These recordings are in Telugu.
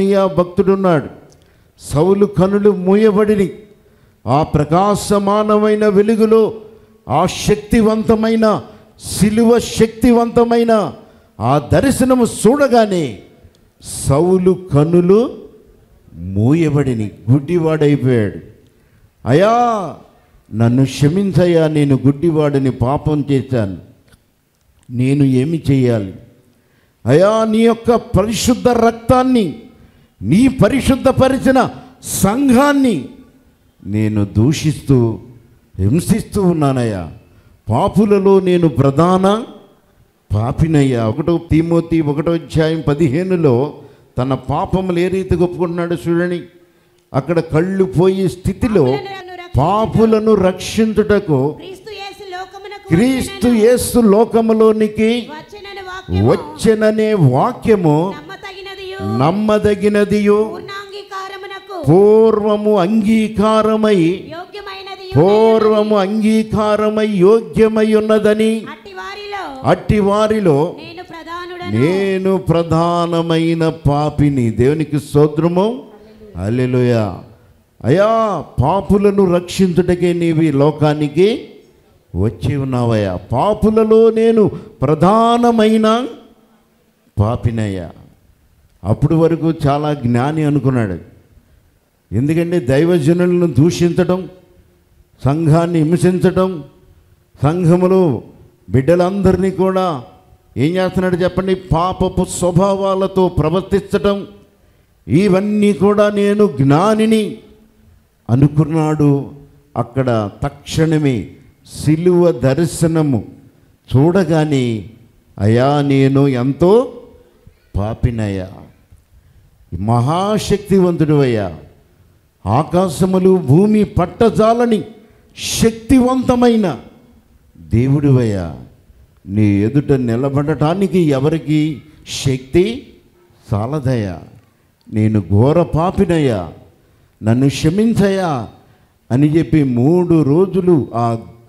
అనానియా భక్తుడున్నాడు సౌలు కనులు మూయబడిని ఆ ప్రకాశమానమైన వెలుగులో ఆ శక్తివంతమైన సిలువ శక్తివంతమైన ఆ దర్శనము చూడగానే సౌలు కనులు మూయబడిని గుడ్డివాడైపోయాడు అయా నన్ను క్షమించయ్యా నేను గుడ్డివాడిని పాపం చేశాను నేను ఏమి చేయాలి అయా నీ యొక్క పరిశుద్ధ రక్తాన్ని నీ పరిశుద్ధపరిచిన సంఘాన్ని నేను దూషిస్తూ హింసిస్తూ ఉన్నానయ్యా పాపులలో నేను ప్రధాన పాపినయ్యా ఒకటో తీమోతి ఒకటో అధ్యాయం పదిహేనులో తన పాపములు ఏ రీతిగా ఒప్పుకుంటున్నాడు చూడండి అక్కడ కళ్ళు పోయే స్థితిలో పాపులను రక్షించుటకు క్రీస్తు యేసు లోకమునకు క్రీస్తు యేసు లోకములోనికి వచ్చనను వాక్యము వచ్చెననే వాక్యము నమ్మతగినదియు నమ్మదగినదియు పూర్ణాంగీకారమునకు పూర్వము అంగీకారమై యోగ్యమైనది పూర్వము అంగీకారమై యోగ్యమై ఉన్నదని అట్టి వారిలో అట్టి వారిలో నేను ప్రధానుడను నేను ప్రధానమైన పాపిని దేవునికి స్తోత్రము అల్లెలుయ అయా పాపులను రక్షించుటకే నీవి లోకానికి వచ్చి ఉన్నావయ్యా పాపులలో నేను ప్రధానమైన పాపినయ్యా అప్పుడు వరకు చాలా జ్ఞాని అనుకున్నాడు ఎందుకంటే దైవజనులను దూషించడం సంఘాన్ని హింసించడం సంఘములో బిడ్డలందరినీ కూడా ఏం చేస్తున్నాడు చెప్పండి పాపపు స్వభావాలతో ప్రవర్తించటం ఇవన్నీ కూడా నేను జ్ఞానిని అనుకున్నాడు అక్కడ తక్షణమే సిలువ దర్శనము చూడగానే అయా నేను ఎంతో పాపినయ్యా మహాశక్తివంతుడు అయ్యా ఆకాశములు భూమి పట్టజాలని శక్తివంతమైన దేవుడివయ్యా నీ ఎదుట నిలబడటానికి ఎవరికి శక్తి చాలదయ్యా నేను ఘోర పాపినయ్యా నన్ను క్షమించయ్యా అని చెప్పి మూడు రోజులు ఆ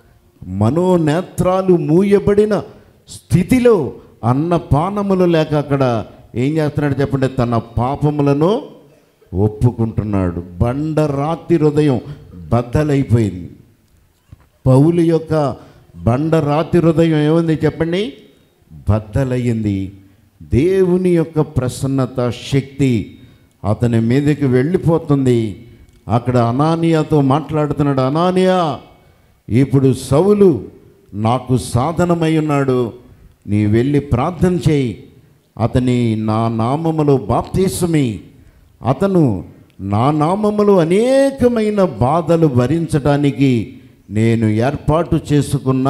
మనోనేత్రాలు మూయబడిన స్థితిలో అన్న పానములు లేక అక్కడ ఏం చేస్తున్నాడు చెప్పండి తన పాపములను ఒప్పుకుంటున్నాడు బండరాతి హృదయం బద్దలైపోయింది పౌలు యొక్క బండరాతి హృదయం ఏముంది చెప్పండి బద్దలయ్యింది దేవుని యొక్క ప్రసన్నత శక్తి అతని మీదకి వెళ్ళిపోతుంది అక్కడ అనానియాతో మాట్లాడుతున్నాడు అనానియా ఇప్పుడు సౌలు నాకు సాధనమై ఉన్నాడు నీ వెళ్ళి ప్రార్థన చేయి అతని నా నామములో బాప్తీసమి అతను నా నామములో అనేకమైన బాధలు భరించడానికి నేను ఏర్పాటు చేసుకున్న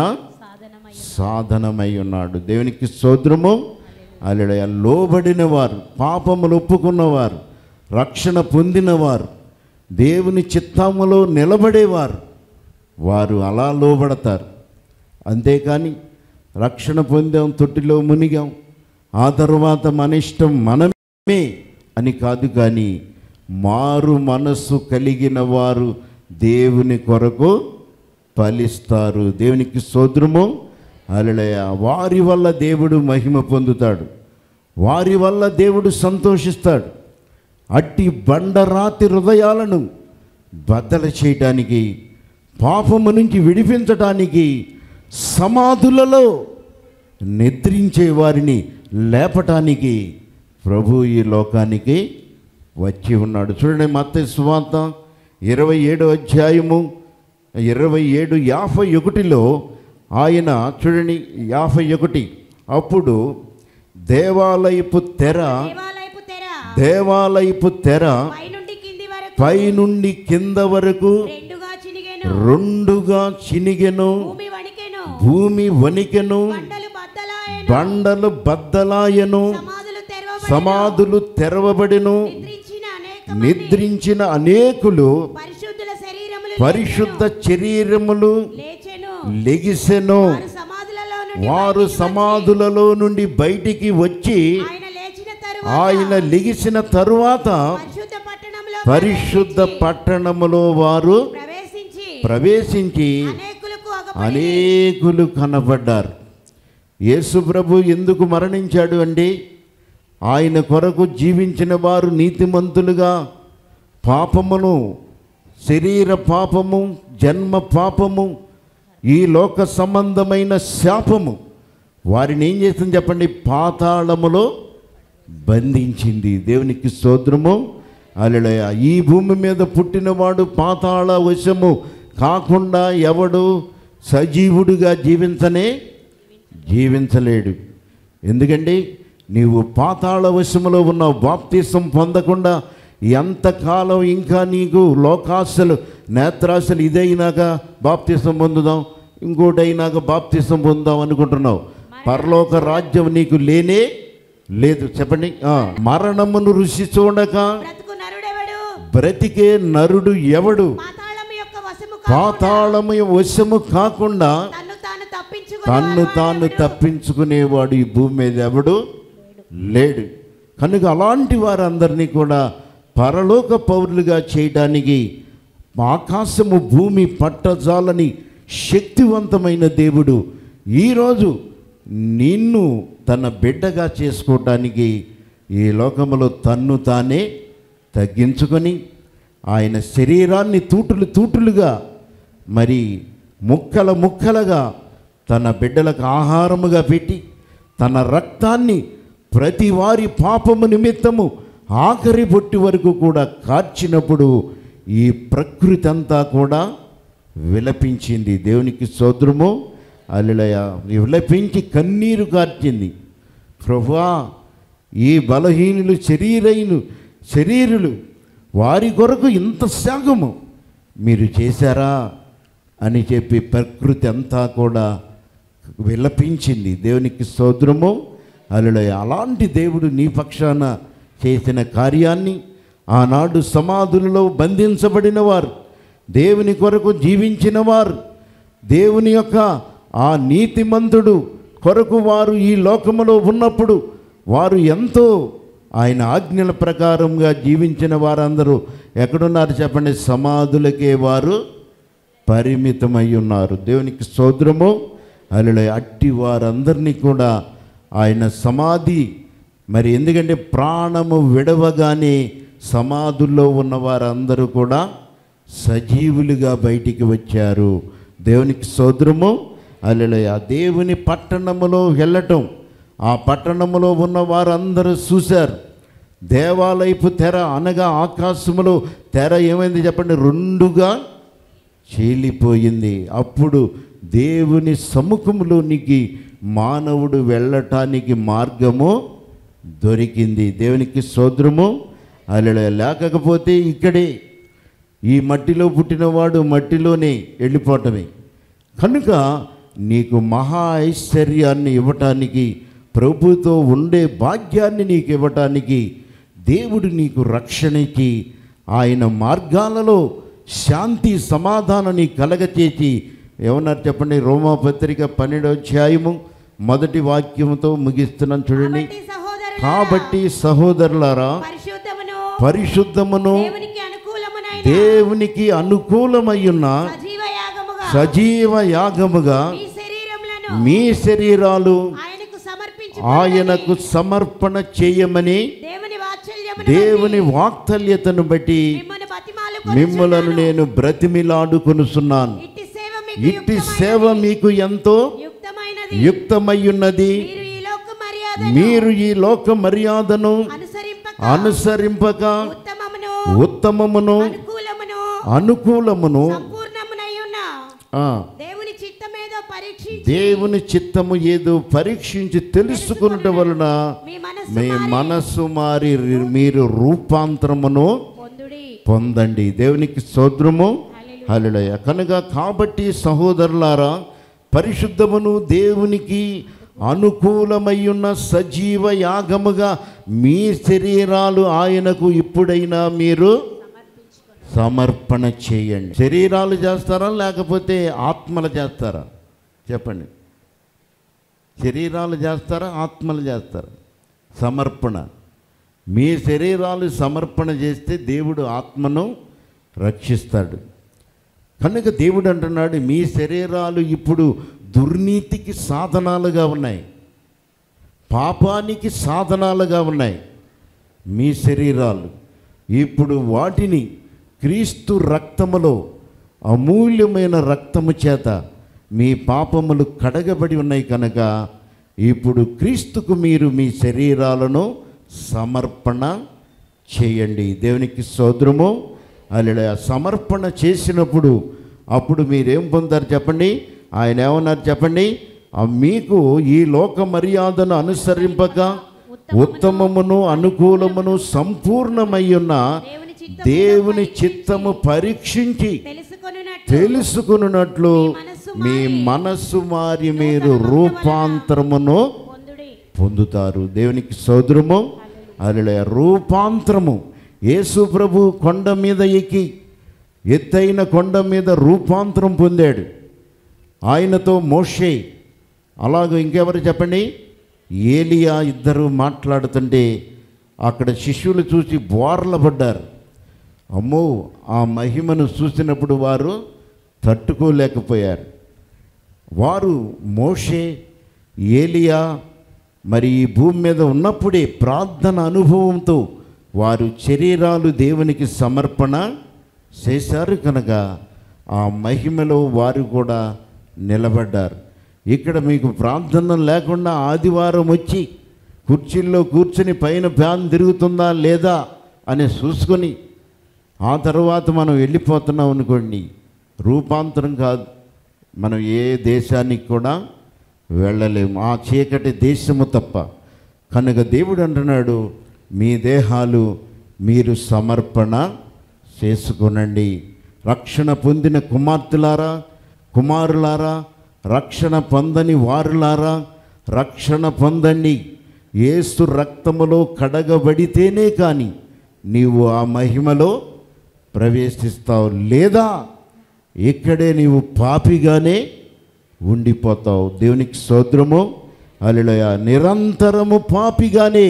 సాధనమై ఉన్నాడు దేవునికి సోద్రము అలడయ లోబడిన వారు పాపములు ఒప్పుకున్నవారు రక్షణ పొందినవారు దేవుని చిత్తములో నిలబడేవారు వారు అలా లోబడతారు అంతేకాని రక్షణ పొందాం తొట్టిలో మునిగాం ఆ తర్వాత మన ఇష్టం మనమే అని కాదు కానీ మారు మనస్సు కలిగిన వారు దేవుని కొరకు ఫలిస్తారు దేవునికి సోదరము అలలయ వారి వల్ల దేవుడు మహిమ పొందుతాడు వారి వల్ల దేవుడు సంతోషిస్తాడు అట్టి బండరాతి హృదయాలను బద్దలు చేయటానికి పాపము నుంచి విడిపించటానికి సమాధులలో నిద్రించే వారిని లేపటానికి ప్రభు ఈ లోకానికి వచ్చి ఉన్నాడు చూడండి మత్త సువార్త ఇరవై ఏడో అధ్యాయము ఇరవై ఏడు యాభై ఒకటిలో ఆయన చూడండి యాభై ఒకటి అప్పుడు దేవాలయపు తెర దేవాలయపు తెర దేవాలయపు తెర పైనుండి కింది వరకు పైనుండి కింద వరకు రెండుగా చినిగెను రెండుగా చినిగెను భూమి వణికెను భూమి వణికెను బండలు బద్దలాయను బండలు బద్దలాయను సమాధులు తెరవబడెను సమాధులు తెరవబడిను నిద్రించిన అనేక నిద్రించిన అనేకులు పరిశుద్ధుల శరీరములు పరిశుద్ధ శరీరములు లేచెను లెగిసెను వారు సమాధులలో నుండి వారు బయటికి వచ్చి, సమాధులలో నుండి బయటికి వచ్చి ఆయన లేచిన తరువాత ఆయన లెగిసిన తరువాత పరిశుద్ధ పట్టణంలో పరిశుద్ధ ప్రవేశించి, పట్టణములో వారు ప్రవేశించి ప్రవేశించి అనేకులకు అగపడి అనేకులు కనబడ్డారు యేసు ప్రభు ఎందుకు మరణించాడు అండి ఆయన కొరకు జీవించిన వారు నీతిమంతులుగా పాపమును శరీర పాపము జన్మ పాపము ఈ లోక సంబంధమైన శాపము వారిని ఏం చేస్తుంది చెప్పండి పాతాళములో బంధించింది దేవునికి స్తోత్రము అలలయ ఈ భూమి మీద పుట్టినవాడు పాతాళ వశము కాకుండా ఎవడు సజీవుడిగా జీవించనే జీవించలేడు ఎందుకంటే నీవు పాతాళ వశములో ఉన్న బాప్తీసం పొందకుండా ఎంతకాలం ఇంకా నీకు లోకాశలు నేత్రాశలు ఇదైనాక బాప్తీసం పొందుదాం ఇంకోటి అయినాక బాప్తీసం పొందుదాం అనుకుంటున్నావు పరలోక రాజ్యం నీకు లేనే లేదు చెప్పండి ఆ, మరణమును రుచి చూడక బ్రతుకు నరుడెవడు బ్రతికే నరుడు ఎవడు పాతాళము యొక్క వశము పాతాళము వశము కాకుండా తన్ను తాను తప్పించుకుని తన్ను తాను తప్పించుకునేవాడు ఈ భూమి మీద ఎవడు లేడు కనుక అలాంటి వారందరినీ కూడా పరలోక పౌరులుగా చేయడానికి ఆకాశము భూమి పట్టజాలని శక్తివంతమైన దేవుడు ఈరోజు నిన్ను తన బిడ్డగా చేసుకోవటానికి ఈ లోకములో తన్ను తానే తగ్గించుకొని ఆయన శరీరాన్ని తూటులు తూటులుగా మరి ముక్కల ముక్కలుగా తన బిడ్డలకు ఆహారముగా పెట్టి తన రక్తాన్ని ప్రతి వారి పాపము నిమిత్తము ఆఖరి బొట్టి వరకు కూడా కార్చినప్పుడు ఈ ప్రకృతి అంతా కూడా విలపించింది దేవునికి సోదరము అల్లులయ విలపించి కన్నీరు కార్చింది ప్రభువా ఈ బలహీనులు శరీరైను శరీరులు వారి కొరకు ఇంత త్యాగము మీరు చేశారా అని చెప్పి ప్రకృతి అంతా కూడా విలపించింది దేవునికి స్తోత్రము అల్లుడయ అలాంటి దేవుడు నీ పక్షాన చేసిన కార్యాన్ని ఆనాడు సమాధులలో బంధించబడిన వారు దేవుని కొరకు జీవించిన వారు దేవుని యొక్క ఆ నీతిమంతుడు కొరకు వారు ఈ లోకములో ఉన్నప్పుడు వారు ఎంతో ఆయన ఆజ్ఞల ప్రకారంగా జీవించిన వారందరూ ఎక్కడున్నారు చెప్పండి సమాధులకే వారు పరిమితమై ఉన్నారు దేవునికి స్తోత్రము అలా అట్టి వారందరినీ కూడా ఆయన సమాధి మరి ఎందుకంటే ప్రాణము విడవగానే సమాధుల్లో ఉన్న వారందరూ కూడా సజీవులుగా బయటికి వచ్చారు దేవునికి స్తోత్రము అలెలయ దేవుని పట్టణములో వెళ్ళటం ఆ పట్టణములో ఉన్న వారందరూ చూశారు దేవాలయపు తెర అనగా ఆకాశములో తెర ఏమైంది చెప్పండి రెండుగా చీలిపోయింది అప్పుడు దేవుని సముఖంలోనికి మానవుడు వెళ్ళటానికి మార్గము దొరికింది దేవునికి సోదరము అలా లేకపోతే ఇక్కడే ఈ మట్టిలో పుట్టినవాడు మట్టిలోనే వెళ్ళిపోవటమే కనుక నీకు మహా ఐశ్వర్యాన్ని ఇవ్వటానికి ప్రభుతో ఉండే భాగ్యాన్ని నీకు ఇవ్వటానికి దేవుడు నీకు రక్షణ ఇచ్చి ఆయన మార్గాలలో శాంతి సమాధానాన్ని కలగచేసి ఏమన్నారు చెప్పండి రోమాపత్రిక పన్నెండో అధ్యాయము మొదటి వాక్యముతో ముగిస్తున్నాను చూడండి కాబట్టి సహోదరులారా, కాబట్టి సహోదరులారా పరిశుద్ధమును పరిశుద్ధమును దేవునికి అనుకూలమునైన దేవునికి అనుకూలమయ్యున్న సజీవ యాగముగా సజీవ యాగముగా మీ శరీరములను మీ శరీరాలు ఆయనకు సమర్పించు ఆయనకు సమర్పణ చేయమని దేవుని వాత్సల్యమును దేవుని వాక్తల్యతను బట్టి మిమ్మల్ని బతిమాలు మిమ్మలను నేను బ్రతిమిలాడుకొనుచున్నాను ఇట్టి సేవ మీకు ఇట్టి సేవ మీకు ఎంతో యుక్తమైనది యుక్తమయ్యున్నది మీరు ఈ లోక మర్యాద మీరు ఈ లోక మర్యాదను అనుసరింపక అనుసరింపక ఉత్తమమును ఉత్తమమును అనుకూలమును అనుకూలమును సంపూర్ణమునై ఉన్న ఆ, దేవుని చిత్తమేదో పరీక్షించి దేవుని చిత్తము ఏదో పరీక్షించి తెలుసుకున్నట వలన మీ మనస్సు మీ మారి మనస్సు మారి మీరు రూపాంతరమును పొందుడి పొందండి దేవునికి స్తోత్రము హల్లెలూయ కనుక కాబట్టి సహోదరులారా పరిశుద్ధమును దేవునికి అనుకూలమయ్యున్న సజీవ యాగముగా మీ శరీరాలు ఆయనకు ఇప్పుడైనా మీరు సమర్పణ చేయండి శరీరాలు చేస్తారా లేకపోతే ఆత్మలు చేస్తారా చెప్పండి శరీరాలు చేస్తారా ఆత్మలు చేస్తారా సమర్పణ మీ శరీరాలు సమర్పణ చేస్తే దేవుడు ఆత్మను రక్షిస్తాడు కనుక దేవుడు అంటున్నాడు మీ శరీరాలు ఇప్పుడు దుర్నీతికి సాధనాలుగా ఉన్నాయి పాపానికి సాధనాలుగా ఉన్నాయి మీ శరీరాలు ఇప్పుడు వాటిని క్రీస్తు రక్తములో అమూల్యమైన రక్తము చేత మీ పాపములు కడగబడి ఉన్నాయి కనుక ఇప్పుడు క్రీస్తుకు మీరు మీ శరీరాలను సమర్పణ చేయండి దేవునికి సోదరము అలా సమర్పణ చేసినప్పుడు అప్పుడు మీరేం పొందారు చెప్పండి ఆయన ఏమన్నారు చెప్పండి ఆ మీకు ఈ లోక మర్యాదను అనుసరింపక ఉత్తమమును అనుకూలమును సంపూర్ణమయ్యున్న దేవుని చిత్తము దేవుని చిత్తము పరీక్షించి తెలుసుకొనున్నట్టు తెలుసుకున్నట్లు మీ మనస్సు మారి మీరు రూపాంతరమును పొందుడి పొందుతారు దేవునికి సోదరము అలా రూపాంతరము యేసు ప్రభు కొండ మీద ఎక్కి ఎత్తైన కొండ మీద రూపాంతరం పొందాడు ఆయనతో మోషే అలాగే ఇంకెవరు చెప్పండి ఏలియా ఇద్దరు మాట్లాడుతుంటే అక్కడ శిష్యులు చూసి బోర్ల పడ్డారు అమ్మో ఆ మహిమను చూసినప్పుడు వారు తట్టుకోలేకపోయారు వారు మోషే ఏలియా మరి ఈ భూమి మీద ఉన్నప్పుడే ప్రార్థన అనుభవంతో వారు శరీరాలు దేవునికి సమర్పణ చేశారు కనుక ఆ మహిమలో వారు కూడా నిలబడ్డారు ఇక్కడ మీకు ప్రార్థన లేకుండా ఆదివారం వచ్చి కుర్చీల్లో కూర్చుని పైన ఫ్యాన్ తిరుగుతుందా లేదా అని చూసుకొని ఆ తర్వాత మనం వెళ్ళిపోతున్నాం అనుకోండి రూపాంతరం కాదు మనం ఏ దేశానికి కూడా వెళ్ళలేము ఆ చీకటి దేశము తప్ప కనుక దేవుడు అంటున్నాడు మీ దేహాలు మీరు సమర్పణ చేసుకునండి రక్షణ పొందిన కుమార్తెలారా కుమారులారా రక్షణ పొందని వారులారా రక్షణ పొందండి ఏసు రక్తములో కడగబడితేనే కానీ నీవు ఆ మహిమలో ప్రవేశిస్తావు లేదా ఇక్కడే నీవు పాపిగానే ఉండిపోతావు దేవునికి సోద్రము అలిలయ నిరంతరము పాపిగానే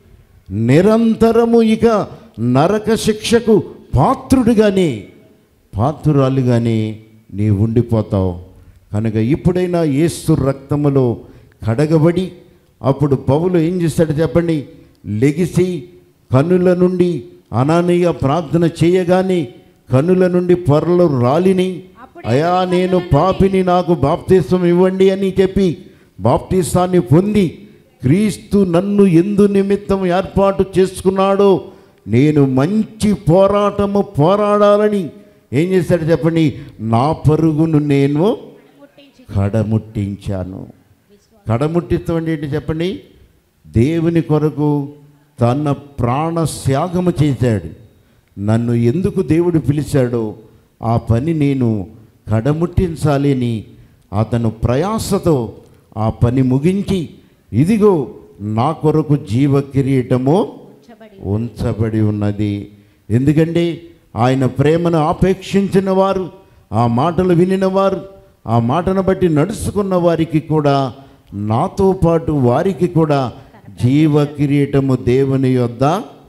నిరంతరము ఇక నరక శిక్షకు పాత్రుడిగానే పాత్రురాలుగానే నీ ఉండిపోతావు కనుక ఇప్పుడైనా ఏసు రక్తములో కడగబడి అప్పుడు పౌలు ఏం చేస్తాడు చెప్పండి లెగిసి కనుల నుండి అనానీయ ప్రార్థన చేయగానే కనుల నుండి పొరలు రాలిని అయా నేను పాపిని నాకు బాప్తీసం ఇవ్వండి అని చెప్పి బాప్తీసాన్ని పొంది క్రీస్తు నన్ను ఎందు నిమిత్తం ఏర్పాటు చేసుకున్నాడో నేను మంచి పోరాటము పోరాడాలని ఏం చేశాడు చెప్పండి నా పరుగును నేను ముట్టించి కడముట్టించాను కడముట్టిస్తాం అంటే ఏంటి చెప్పండి దేవుని కొరకు తన ప్రాణ త్యాగము చేశాడు నన్ను ఎందుకు దేవుడు పిలిచాడో ఆ పని నేను కడముట్టించాలి అని అతను ప్రయాసతో ఆ పని ముగించి ఇదిగో నా కొరకు జీవ కిరీటము ఉంచబడి ఉంచబడి ఉన్నది ఎందుకంటే ఆయన ప్రేమను ఆపేక్షించిన వారు ఆ మాటలు వినిన వారు ఆ మాటను బట్టి నడుచుకున్న వారికి కూడా నాతో పాటు వారికి కూడా జీవ కిరీటము దేవుని యొద్ద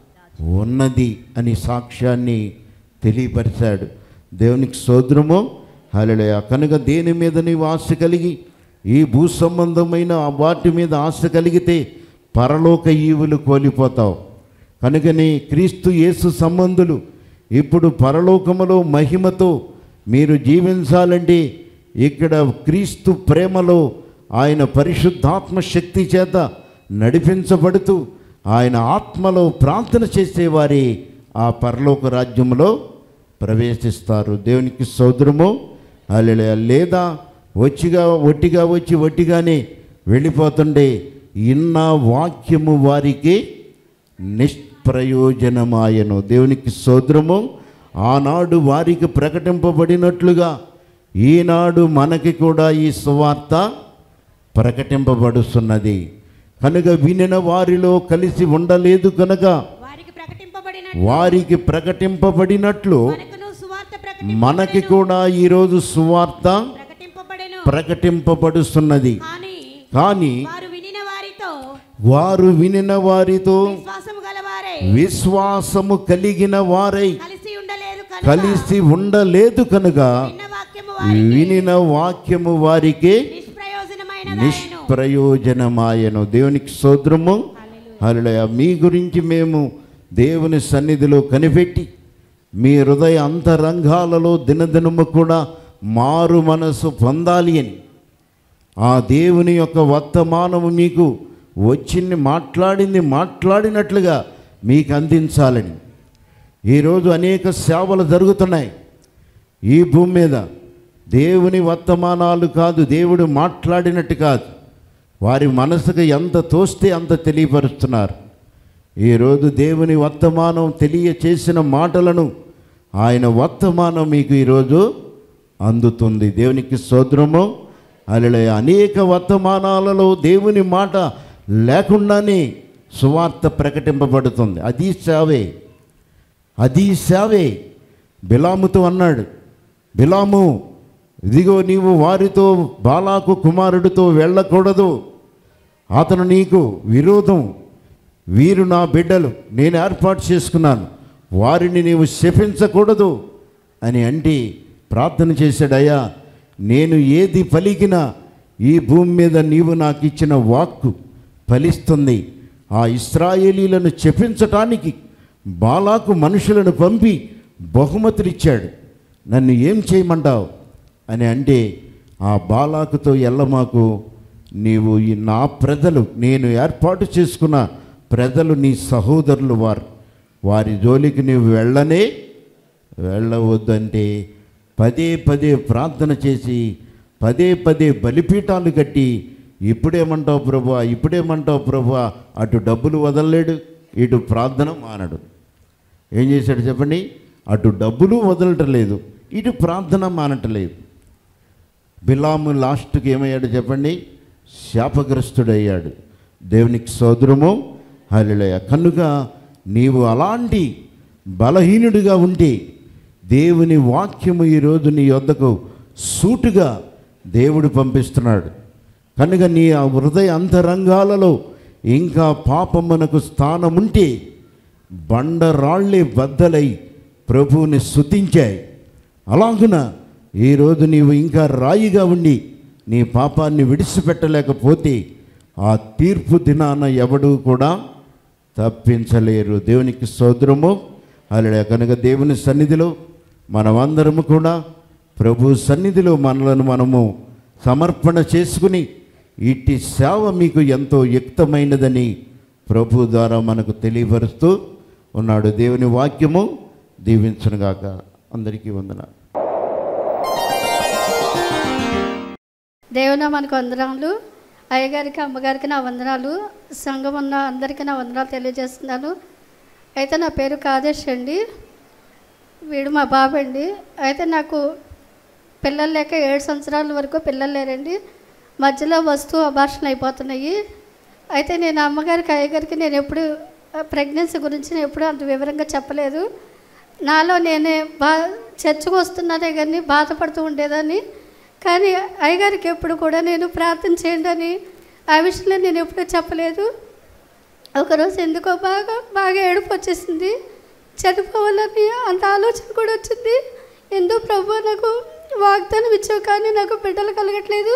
ఉన్నది అని సాక్ష్యాన్ని తెలియపరిచాడు దేవునికి సోదరము హలలయ కనుక దేని మీద నీవు ఆశ కలిగి ఈ భూ సంబంధమైన ఆ వాటి మీద ఆశ కలిగితే పరలోక ఈవులు కోల్పోతావు కనుకని క్రీస్తు యేసు సంబంధులు ఇప్పుడు పరలోకములో మహిమతో మీరు జీవించాలంటే ఇక్కడ క్రీస్తు ప్రేమలో ఆయన పరిశుద్ధాత్మ శక్తి చేత నడిపించబడుతూ ఆయన ఆత్మలో ప్రార్థన చేసేవారే ఆ పరలోక రాజ్యంలో ప్రవేశిస్తారు దేవునికి సోదరము అల్లెలే లేదా వచ్చిగా ఒట్టిగా వచ్చి ఒట్టిగానే వెళ్ళిపోతుండే ఇన్న వాక్యము వారికి నిష్ప్రయోజనమాయను దేవునికి సోదరము ఆనాడు వారికి ప్రకటింపబడినట్లుగా ఈనాడు మనకి కూడా ఈ సువార్త ప్రకటింపబడుతున్నది కనుక వినిన వారిలో కలిసి ఉండలేదు కనుక వారికి ప్రకటింపబడిన వారికి ప్రకటింపబడినట్లు మనకును సువార్త మనకి కూడా ఈరోజు సువార్త ప్రకటింపబడెను ప్రకటింపబడుతున్నది కానీ కానీ వారు వినిన వారితో వారు వినిన వారితో విశ్వాసము గలవారే విశ్వాసము కలిగిన వారై కలిసి ఉండలేదు కనుక కలిసి ఉండలేదు కనుక విన్న వాక్యము వారికి వినిన వాక్యము వారికి నిష్ప్రయోజనమైన నిష్ప్రయోజనమైనది నిష్ప్రయోజనమాయను దేవునికి సోద్రము హల్లెలూయా మీ గురించి మేము దేవుని సన్నిధిలో కనిపెట్టి మీ హృదయ అంతరంగాలలో దినదినము కూడా మారు మనసు పొందాలి అని ఆ దేవుని యొక్క వర్తమానము మీకు వచ్చింది మాట్లాడింది మాట్లాడినట్లుగా మీకు అందించాలని ఈరోజు అనేక సేవలు జరుగుతున్నాయి ఈ భూమి మీద దేవుని వర్తమానాలు కాదు దేవుడు మాట్లాడినట్టు కాదు వారి మనసుకు ఎంత తోస్తే అంత తెలియపరుస్తున్నారు ఈరోజు దేవుని వర్తమానం తెలియచేసిన మాటలను ఆయన వర్తమానం మీకు ఈరోజు అందుతుంది దేవునికి సోదరము అలా అనేక వర్తమానాలలో దేవుని మాట లేకుండానే సువార్త ప్రకటింపబడుతుంది అది సేవే అది సేవే బిలాముతో అన్నాడు బిలాము ఇదిగో నీవు వారితో బాలాకు కుమారుడితో వెళ్ళకూడదు అతను నీకు విరోధం వీరు నా బిడ్డలు నేను ఏర్పాటు చేసుకున్నాను వారిని నీవు శపించకూడదు అని అంటే ప్రార్థన చేశాడయ్యా నేను ఏది పలికినా ఈ భూమి మీద నీవు నాకు ఇచ్చిన వాక్కు ఫలిస్తుంది ఆ ఇస్రాయేలీలను చెప్పించటానికి బాలాకు మనుషులను పంపి బహుమతులు ఇచ్చాడు నన్ను ఏం చేయమంటావు అని అంటే ఆ బాలాకుతో ఎల్లమాకు నీవు ఈ నా ప్రజలు నేను ఏర్పాటు చేసుకున్న ప్రజలు నీ సహోదరులు వారు వారి జోలికి నీవు వెళ్ళనే వెళ్ళవద్దంటే పదే పదే ప్రార్థన చేసి పదే పదే బలిపీఠాలు కట్టి ఇప్పుడేమంటావు ప్రభు ఇప్పుడేమంటావు ప్రభు అటు డబ్బులు వదలలేడు ఇటు ప్రార్థన మానడు ఏం చేశాడు చెప్పండి అటు డబ్బులు వదలటం లేదు ఇటు ప్రార్థన మానటలేదు బిలాము లాస్ట్కి ఏమయ్యాడు చెప్పండి శాపగ్రస్తుడయ్యాడు దేవునికి సోదరము హలిలయ కనుక నీవు అలాంటి బలహీనుడిగా ఉంటే దేవుని వాక్యము ఈరోజు నీ వద్దకు సూటుగా దేవుడు పంపిస్తున్నాడు కనుక నీ ఆ హృదయ అంతరంగాలలో ఇంకా పాపమునకు స్థానం ఉంటే బండరాళ్ళే బద్దలై ప్రభువుని స్తుతించాయి అలాగున ఈరోజు నీవు ఇంకా రాయిగా ఉండి నీ పాపాన్ని విడిచిపెట్టలేకపోతే ఆ తీర్పు దినాన ఎవడు కూడా తప్పించలేరు దేవునికి సోదరము అలా కనుక దేవుని సన్నిధిలో మనమందరము కూడా ప్రభు సన్నిధిలో మనలను మనము సమర్పణ చేసుకుని ఇట్టి సేవ మీకు ఎంతో యుక్తమైనదని ప్రభు ద్వారా మనకు తెలియపరుస్తూ ఉన్నాడు దేవుని వాక్యము దీవించనుగాక అందరికీ వందనాలు దేవున మనకు వందనాలు అయ్యగారికి అమ్మగారికి నా వందనాలు సంఘం ఉన్న అందరికీ నా వందనాలు తెలియజేస్తున్నాను అయితే నా పేరు కాదేశ్ అండి వీడు మా బాబు అండి అయితే నాకు పిల్లలు లేక ఏడు సంవత్సరాల వరకు పిల్లలు లేరండి మధ్యలో వస్తూ అభాషణ అయిపోతున్నాయి అయితే నేను అమ్మగారికి అయ్యగారికి నేను ఎప్పుడు ప్రెగ్నెన్సీ గురించి నేను ఎప్పుడు అంత వివరంగా చెప్పలేదు నాలో నేనే బా చర్చకు వస్తున్నానే కానీ బాధపడుతూ ఉండేదాన్ని కానీ అయ్యగారికి ఎప్పుడు కూడా నేను ప్రార్థన చేయండి అని ఆ విషయంలో నేను ఎప్పుడూ చెప్పలేదు ఒకరోజు ఎందుకో బాగా బాగా ఏడుపు వచ్చేసింది చనిపోవాలని అంత ఆలోచన కూడా వచ్చింది ఎందుకు ప్రభు నాకు వాగ్దానం ఇచ్చావు కానీ నాకు బిడ్డలు కలగట్లేదు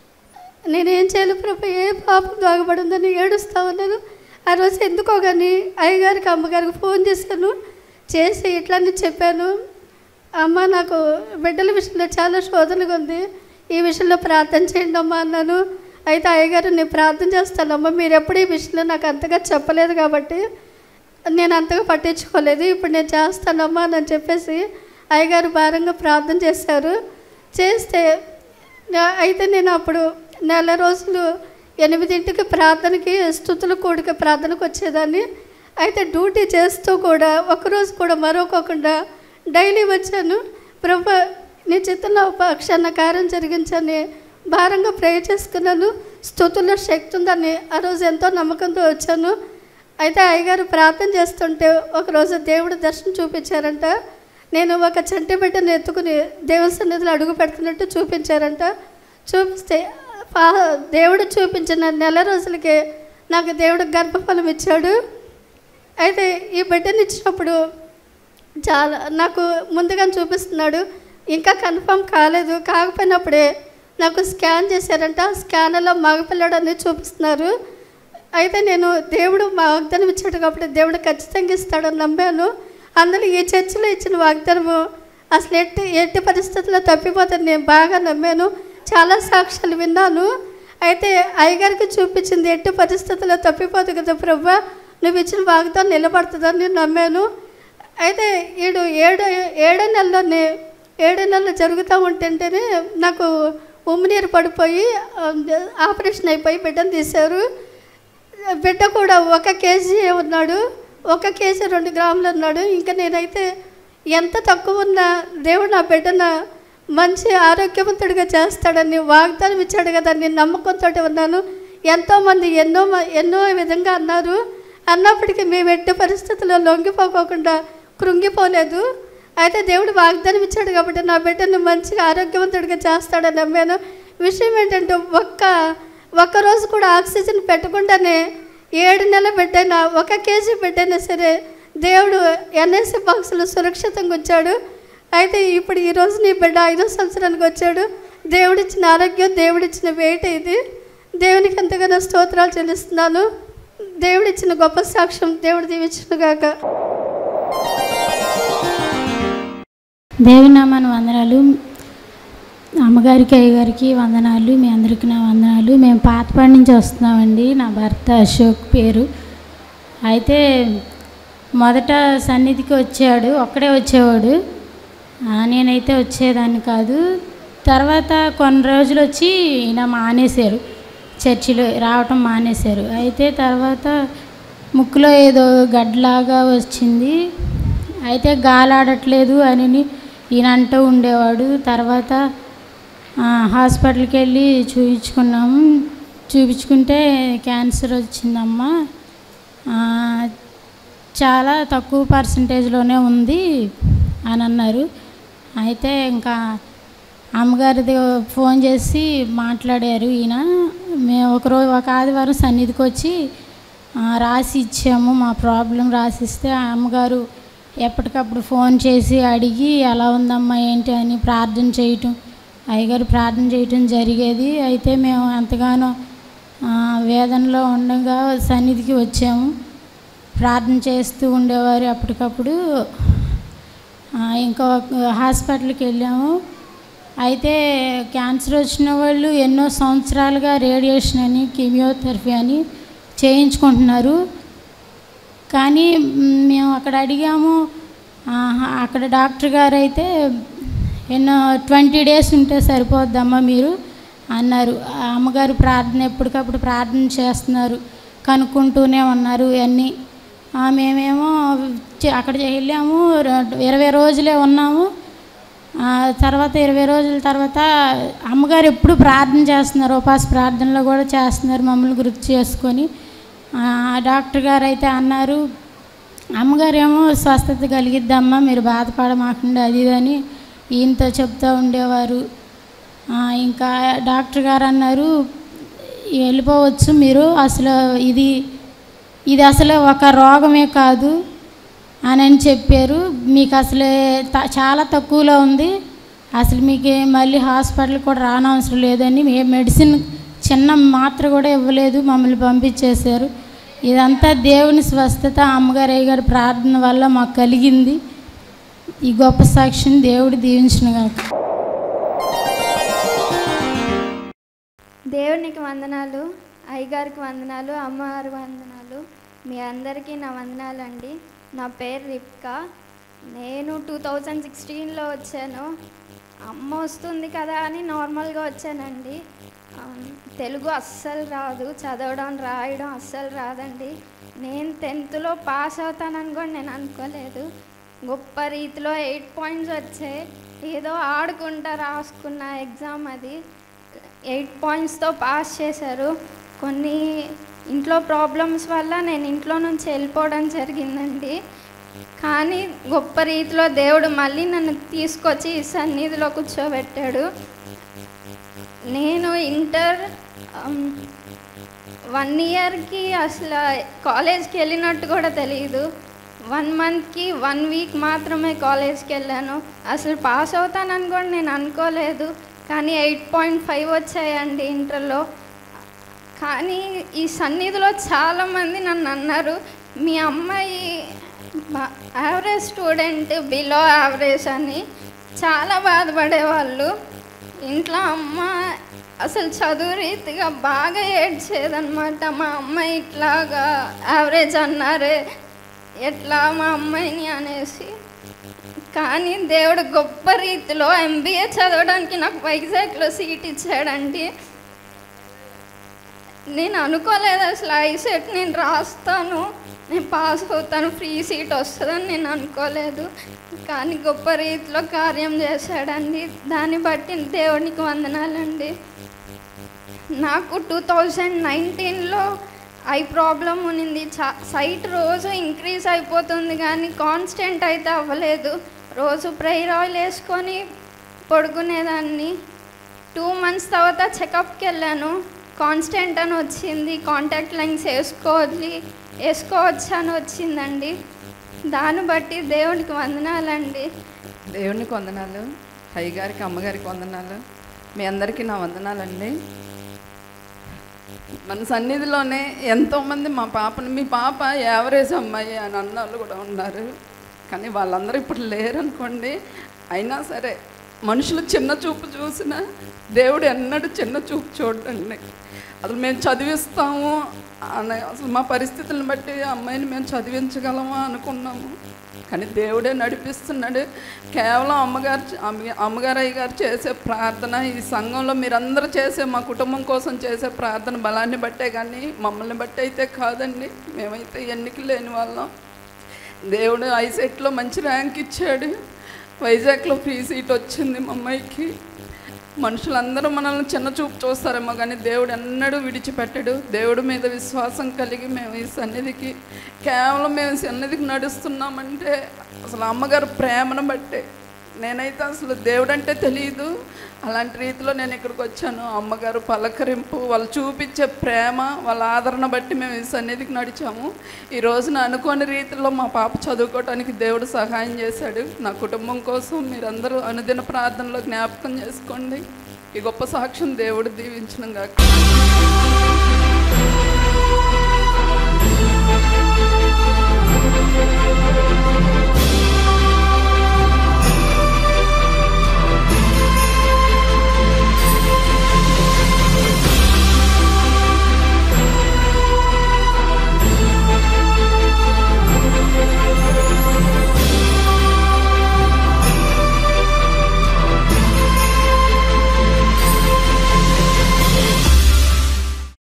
నేనేం చేయాలి ప్రభు ఏ పాపం దాగబడి ఉందని ఏడుస్తా ఉన్నాను ఆ రోజు ఎందుకో కానీ అయ్యగారికి అమ్మగారికి ఫోన్ చేశాను చేసి ఇట్లని చెప్పాను అమ్మ నాకు బిడ్డల విషయంలో చాలా శోధనగా ఉంది ఈ విషయంలో ప్రార్థన చేయండి అమ్మా అన్నాను అయితే అయ్యగారు నేను ప్రార్థన చేస్తానమ్మా మీరు ఎప్పుడు ఈ విషయంలో నాకు అంతగా చెప్పలేదు కాబట్టి నేను అంతగా పట్టించుకోలేదు ఇప్పుడు నేను చేస్తానమ్మా అని చెప్పేసి అయ్యగారు భారంగా ప్రార్థన చేశారు చేస్తే నా- అయితే నేను అప్పుడు నెల రోజులు ఎనిమిదింటికి ప్రార్థనకి స్థుతుల కూడిక ప్రార్థనకు వచ్చేదాన్ని అయితే డ్యూటీ చేస్తూ కూడా ఒకరోజు కూడా మరొకకుండా డైలీ వచ్చాను ప్రభు నీ చిత్తంలో పక్షాన కార్యం జరిగించని భారంగా ప్రే చేసుకున్నాను స్థుతుల్లో శక్తి ఉందని ఆ రోజు ఎంతో నమ్మకంతో వచ్చాను అయితే అయ్యగారు ప్రార్థన చేస్తుంటే ఒకరోజు దేవుడు దర్శనం చూపించారంట నేను ఒక చంటి బిడ్డను ఎత్తుకుని దేవుని సన్నిధిలో అడుగు పెడుతున్నట్టు చూపించారంట చూపిస్తే పా- దేవుడు చూపించిన నెల రోజులకే నాకు దేవుడు గర్భఫలం ఇచ్చాడు అయితే ఈ బిడ్డని ఇచ్చినప్పుడు చాలా నాకు ముందుగా చూపిస్తున్నాడు ఇంకా కన్ఫర్మ్ కాలేదు కాకపోయినప్పుడే నాకు స్కాన్ చేశారంట ఆ స్కాన్లో మగపిల్లడని చూపిస్తున్నారు అయితే నేను దేవుడు మా వాగ్దానం ఇచ్చాడు కాబట్టి దేవుడు ఖచ్చితంగా ఇస్తాడని నమ్మాను అందులో ఈ చర్చిలో ఇచ్చిన వాగ్దానము అసలు ఎట్టి ఎట్టి పరిస్థితుల్లో తప్పిపోతాను నేను బాగా నమ్మాను చాలా సాక్ష్యాలు విన్నాను అయితే అయ్యగారికి చూపించింది ఎట్టి పరిస్థితుల్లో తప్పిపోదు కదా ప్రభా నువ్వు ఇచ్చిన వాగ్దానం నిలబడుతుందని నేను నమ్మాను అయితే ఏడు ఏడు ఏడో నెలలోనే ఏడో నెలలు జరుగుతూ ఉంటుంటేనే నాకు ఉమ్మినీరు పడిపోయి ఆ, ఆపరేషన్ అయిపోయి బిడ్డను తీశారు బిడ్డ కూడా ఒక కేజీ ఉన్నాడు ఒక కేజీ రెండు గ్రాములు ఉన్నాడు ఇంకా నేనైతే ఎంత తక్కువ ఉన్నా దేవుడు నా బిడ్డన మంచి ఆరోగ్యవంతుడిగా చేస్తాడని వాగ్దానం ఇచ్చాడు కదా నేను నమ్మకంతో ఉన్నాను ఎంతోమంది ఎన్నో మ- ఎన్నో విధంగా అన్నారు అన్నప్పటికీ మేము ఎట్టి పరిస్థితుల్లో లొంగిపోకోకుండా కృంగిపోలేదు అయితే దేవుడు వాగ్దానం ఇచ్చాడు కాబట్టి నా బిడ్డను మంచిగా ఆరోగ్యవంతుడిగా చేస్తాడని నమ్మాను విషయం ఏంటంటే ఒక్క ఒక్క రోజు కూడా ఆక్సిజన్ పెట్టకుండానే ఏడు నెలల బిడ్డైనా ఒక కేజీ బిడ్డైనా సరే దేవుడు ఎన్ఎస్సి బాక్సులు సురక్షితంగా ఉంచాడు అయితే ఇప్పుడు ఈ రోజు నీ బిడ్డ ఐదో సంవత్సరానికి వచ్చాడు దేవుడిచ్చిన ఆరోగ్యం దేవుడిచ్చిన వేట ఇది దేవునికి ఎంతగానో స్తోత్రాలు చెల్లిస్తున్నాను దేవుడిచ్చిన గొప్ప సాక్ష్యం దేవుడు దీవించును గాక దేవి నామాను వందనాలు అమ్మగారికి అయ్యగారికి వందనాలు మీ అందరికీ నా వందనాలు మేము పాతపాడి నుంచి వస్తున్నామండి నా భర్త అశోక్ పేరు అయితే మొదట సన్నిధికి వచ్చాడు ఒక్కడే వచ్చేవాడు ఆ, నేనైతే వచ్చేదాన్ని కాదు తర్వాత కొన్ని రోజులు వచ్చి ఈయన మానేశారు చర్చిలో రావటం మానేశారు అయితే తర్వాత ముక్కులో ఏదో గడ్లాగా వచ్చింది అయితే గాలాడట్లేదు అని ఈయన అంటూ ఉండేవాడు తర్వాత ఆ, హాస్పిటల్కి వెళ్ళి చూపించుకున్నాము చూపించుకుంటే క్యాన్సర్ వచ్చిందమ్మా ఆ, చాలా తక్కువ పర్సంటేజ్లోనే ఉంది అని అన్నారు అయితే ఇంకా అమ్మగారిది ఫోన్ చేసి మాట్లాడారు ఈయన మేము ఒకరోజు ఒక ఆదివారం సన్నిధికి వచ్చి ఆ, రాసి ఇచ్చాము మా ప్రాబ్లం రాసిస్తే ఆ అమ్మగారు ఎప్పటికప్పుడు ఫోన్ చేసి అడిగి ఎలా ఉందమ్మా ఏంటి అని ప్రార్థన చేయటం అయ్యగారు ప్రార్థన చేయటం జరిగేది అయితే మేము ఎంతగానో ఆ, వేదనలో ఉండగా సన్నిధికి వచ్చాము ప్రార్థన చేస్తూ ఉండేవారు అప్పటికప్పుడు ఆ, ఇంకో హాస్పిటల్కి వెళ్ళాము అయితే క్యాన్సర్ వచ్చిన వాళ్ళు ఎన్నో సంవత్సరాలుగా రేడియేషన్ అని కీమియోథెరపీ అని చేయించుకుంటున్నారు కానీ మ్, మేము అక్కడ అడిగాము ఆ, అక్కడ డాక్టర్ గారు అయితే ఎన్నో ట్వంటీ డేస్ ఉంటే సరిపోద్దమ్మా మీరు అన్నారు ఆ అమ్మగారు ప్రార్థన ఎప్పటికప్పుడు ప్రార్థన చేస్తున్నారు కనుక్కుంటూనే ఉన్నారు అన్నీ ఆ, మేమేమో చే- అక్కడ వెళ్ళాము ర- ఇరవై రోజులే ఉన్నాము ఆ, తర్వాత ఇరవై రోజుల తర్వాత అమ్మగారు ఎప్పుడు ప్రార్థన చేస్తున్నారు ఉపాస ప్రార్థనలో కూడా చేస్తున్నారు మమ్మల్ని గుర్తు చేసుకొని ఆ, డాక్టర్ గారు అయితే అన్నారు అమ్మగారు ఏమో స్వస్థత కలిగిద్దమ్మా మీరు బాధపడమాకండి అది ఇది అని ఈయనతో చెప్తూ ఉండేవారు ఆ, ఇంకా డాక్టర్ గారు అన్నారు వెళ్ళిపోవచ్చు మీరు అసలు ఇది ఇది అసలు ఒక రోగమే కాదు అని అని చెప్పారు మీకు అసలే త- చాలా తక్కువలో ఉంది అసలు మీకు మళ్ళీ హాస్పిటల్ కూడా రానవసరం లేదని ఏ మెడిసిన్ చిన్న మాత్ర కూడా ఇవ్వలేదు మమ్మల్ని పంపించేశారు ఇదంతా దేవుని స్వస్థత అమ్మగారు అయ్యగారి ప్రార్థన వల్ల మాకు కలిగింది ఈ గొప్ప సాక్షిని దేవుడు దీవించిన గాక దేవునికి వందనాలు అయ్యగారికి వందనాలు అమ్మవారి వందనాలు మీ అందరికీ నా వందనాలు అండి నా పేరు రిప్కా నేను టూ థౌజండ్ సిక్స్టీన్లో వచ్చాను అమ్మ వస్తుంది కదా అని నార్మల్గా వచ్చానండి ఆ, తెలుగు అస్సలు రాదు చదవడం రాయడం అస్సలు రాదండి నేను టెన్త్లో పాస్ అవుతానని కూడా నేను అనుకోలేదు గొప్ప రీతిలో ఎయిట్ పాయింట్స్ వచ్చాయి ఏదో ఆడుకుంటా రాసుకున్న ఎగ్జామ్ అది ఎయిట్ పాయింట్స్తో పాస్ చేశారు కొన్ని ఇంట్లో ప్రాబ్లమ్స్ వల్ల నేను ఇంట్లో నుంచి వెళ్ళిపోవడం జరిగిందండి కానీ గొప్ప రీతిలో దేవుడు మళ్ళీ నన్ను తీసుకొచ్చి ఈ సన్నిధిలో కూర్చోబెట్టాడు నేను ఇంటర్ వన్ ఇయర్కి అసలు కాలేజ్కి వెళ్ళినట్టు కూడా తెలియదు వన్ మంత్కి వన్ వీక్ మాత్రమే కాలేజ్కి వెళ్ళాను అసలు పాస్ అవుతానని కూడా నేను అనుకోలేదు కానీ ఎయిట్ పాయింట్ ఫైవ్ వచ్చాయండి ఇంటర్లో కానీ ఈ సన్నిధిలో చాలామంది నన్ను అన్నారు మీ అమ్మాయి యావరేజ్ స్టూడెంట్ బిలో యావరేజ్ అని చాలా బాధపడేవాళ్ళు ఇంట్లో అమ్మ అసలు చదువు రీతిగా బాగా ఏడ్చేదన్నమాట మా అమ్మాయి ఇట్లాగా యావరేజ్ అన్నారే ఎట్లా మా అమ్మాయిని అనేసి కానీ దేవుడు గొప్ప రీతిలో ఎంబీఏ చదవడానికి నాకు వైజాగ్లో సీట్ ఇచ్చాడండి నేను అనుకోలేదు అసలు ఐ సెట్ నేను రాస్తాను నేను పాస్ అవుతాను ఫ్రీ సీట్ వస్తుందని నేను అనుకోలేదు కానీ గొప్ప రీతిలో కార్యం చేశాడండి దాన్ని బట్టి దేవునికి వందనాలండి నాకు టూ థౌజండ్ నైన్టీన్లో ఐ ప్రాబ్లం ఉన్నింది చా సైట్ రోజు ఇంక్రీజ్ అయిపోతుంది కానీ కాన్స్టెంట్ అయితే అవ్వలేదు రోజు ప్రేయర్ ఆయిల్ వేసుకొని పడుకునేదాన్ని టూ మంత్స్ తర్వాత చెకప్కి వెళ్ళాను కాన్స్టెంట్ అని వచ్చింది కాంటాక్ట్ లెన్స్ వేసుకోవాలి వేసుకోవచ్చు అని వచ్చిందండి దాన్ని బట్టి దేవునికి వందనాలండి దేవునికి వందనాలు అయ్యగారికి అమ్మగారికి వందనాలు మీ అందరికీ నా వందనాలండి మన సన్నిధిలోనే ఎంతోమంది మా పాపని మీ పాప యావరేజ్ అమ్మాయి అని అన్న వాళ్ళు కూడా ఉన్నారు కానీ వాళ్ళందరూ ఇప్పుడు లేరనుకోండి అయినా సరే మనుషులు చిన్న చూపు చూసిన దేవుడు ఎన్నడూ చిన్న చూపు చూడండి అసలు మేము చదివిస్తాము అని అసలు మా పరిస్థితులను బట్టి ఆ అమ్మాయిని మేము చదివించగలమా అనుకున్నాము కానీ దేవుడే నడిపిస్తున్నాడు కేవలం అమ్మగారు అమ్మ- అమ్మగారు అయ్య గారు చేసే ప్రార్థన ఈ సంఘంలో మీరందరూ చేసే మా కుటుంబం కోసం చేసే ప్రార్థన బలాన్ని బట్టే కానీ మమ్మల్ని బట్టి అయితే కాదండి మేమైతే ఎన్నిక లేని వాళ్ళం దేవుడు ఐసెట్లో మంచి ర్యాంక్ ఇచ్చాడు వైజాగ్లో ఫ్రీ సీట్ వచ్చింది మా అమ్మాయికి మనుషులందరూ మనల్ని చిన్న చూపు చూస్తారేమో కానీ దేవుడు ఎన్నడూ విడిచిపెట్టడు దేవుడి మీద విశ్వాసం కలిగి మేము ఈ సన్నిధికి కేవలం మేము ఈ సన్నిధికి నడుస్తున్నామంటే అసలు అమ్మగారు ప్రేమను బట్టే నేనైతే అసలు దేవుడు అంటే తెలియదు అలాంటి రీతిలో నేను ఇక్కడికి వచ్చాను అమ్మగారు పలకరింపు వాళ్ళు చూపించే ప్రేమ వాళ్ళ ఆదరణ బట్టి మేము ఈ సన్నిధికి నడిచాము ఈ రోజున అనుకోని రీతిలో మా పాప చదువుకోవటానికి దేవుడు సహాయం చేశాడు నా కుటుంబం కోసం మీరందరూ అనుదిన ప్రార్థనలో జ్ఞాపకం చేసుకోండి ఈ గొప్ప సాక్ష్యం దేవుడు దీవించడం కాక